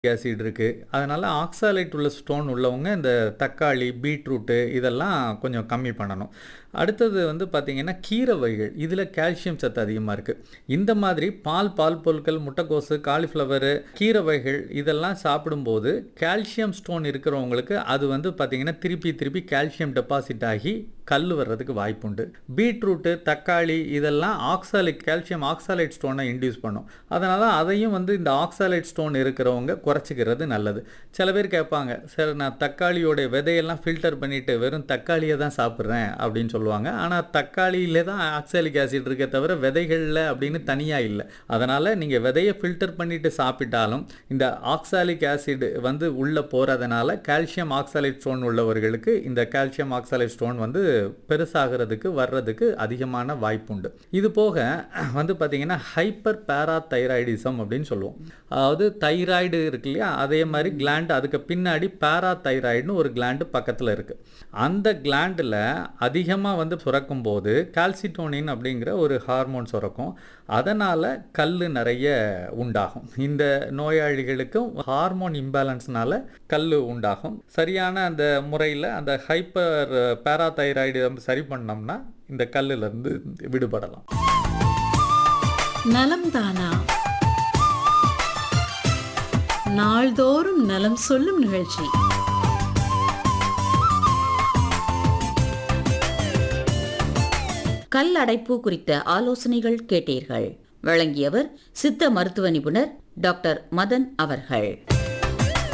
Acid இருக்கு. அதனால ஆக்சாலேட் உள்ள ஸ்டோன் உள்ளவங்க இந்த தக்காளி, பீட்ரூட்டு இதெல்லாம் கொஞ்சம் கம்மி பண்ணணும். அடுத்தது வந்து பார்த்தீங்கன்னா, கீரை வகைகள். இதில கால்சியம் சத்து அதிகமா இருக்கு. இந்த மாதிரி பால், பால் பொருட்கள், முட்டைக்கோசு, காலிஃப்ளவரு, கீரை வகைகள் இதெல்லாம் சாப்பிடும்போது கால்சியம் ஸ்டோன் இருக்கிறவங்களுக்கு அது வந்து பார்த்தீங்கன்னா, திருப்பி திருப்பி கால்சியம் டெபாசிட் ஆகி கல்லு வர்றதுக்கு வாய்ப்புண்டு. பீட்ரூட்டு, தக்காளி இதெல்லாம் ஆக்சாலிக் கால்சியம் ஆக்சாலேட் ஸ்டோன இன்டியூஸ் பண்ணும். அதனால அதையும் வந்து இந்த ஆக்சாலேட் ஸ்டோன் இருக்கிறவங்க குறைச்சிக்கிறது நல்லது. சில பேர் கேட்பாங்க, "சார் நான் தக்காளியோட விதையெல்லாம் ஃபில்டர் பண்ணிட்டு வெறும் தக்காளிய தான் சாப்பிடுறேன்" அப்படின்னு சொல்லுவாங்க. ஆனா தக்காளியில தான் ஆக்சாலிக் ஆசிட் இருக்கே தவிர விதைகள்ல அப்படின்னு தனியா இல்ல. அதனால நீங்க விதைய ஃபில்டர் பண்ணிட்டு சாப்பிட்டாலும் இந்த ஆக்சாலிக் ஆசிட் வந்து உள்ள போறதுனால கால்சியம் ஆக்சாலேட் ஸ்டோன் உள்ளவர்களுக்கு இந்த கால்சியம் ஆக்சாலேட் ஸ்டோன் வந்து பெருசாகிறதுக்கு வர்றதுக்கு அதிகமான வாய்ப்புண்டு. இது போக வந்து பார்த்தீங்கன்னா, ஹைப்பர் பாராதைராய்டிசம் அப்படின்னு சொல்லுவோம். அதாவது தைராய்டு இருக்கு இல்லையா? அதே மாரி கிளாண்ட் அதுக்கு பின்னாடி பாராதைராய்டுன்னு ஒரு கிளாண்ட் பக்கத்துல இருக்கு. அந்த கிளாண்டுல அதிகமா வந்து சுரக்கும்போது கால்சிட்டோனின் அப்படிங்கிற ஒரு ஹார்மோன் சுரக்கும். அதனால கல்லு நெறைய உண்டாகும். இந்த நோயாளிகளுக்கும் ஹார்மோன் இம்பேலன்ஸ்னால கல்லு உண்டாகும். சரியான அந்த முறையில அந்த ஹைப்பர் பாராதைராய்டு சரி பண்ணோம்னா, இந்த கல்லுலருந்து விடுபடலாம். நலம் தானா நாள்தோறும் நலம் சொல்லும் நிகழ்ச்சி கல் அடைப்பு குறித்த ஆலோசனைகள் கேட்டீர்கள் வழங்கியவர் சித்த மருத்துவ நிபுணர் டாக்டர் மதன் அவர்கள்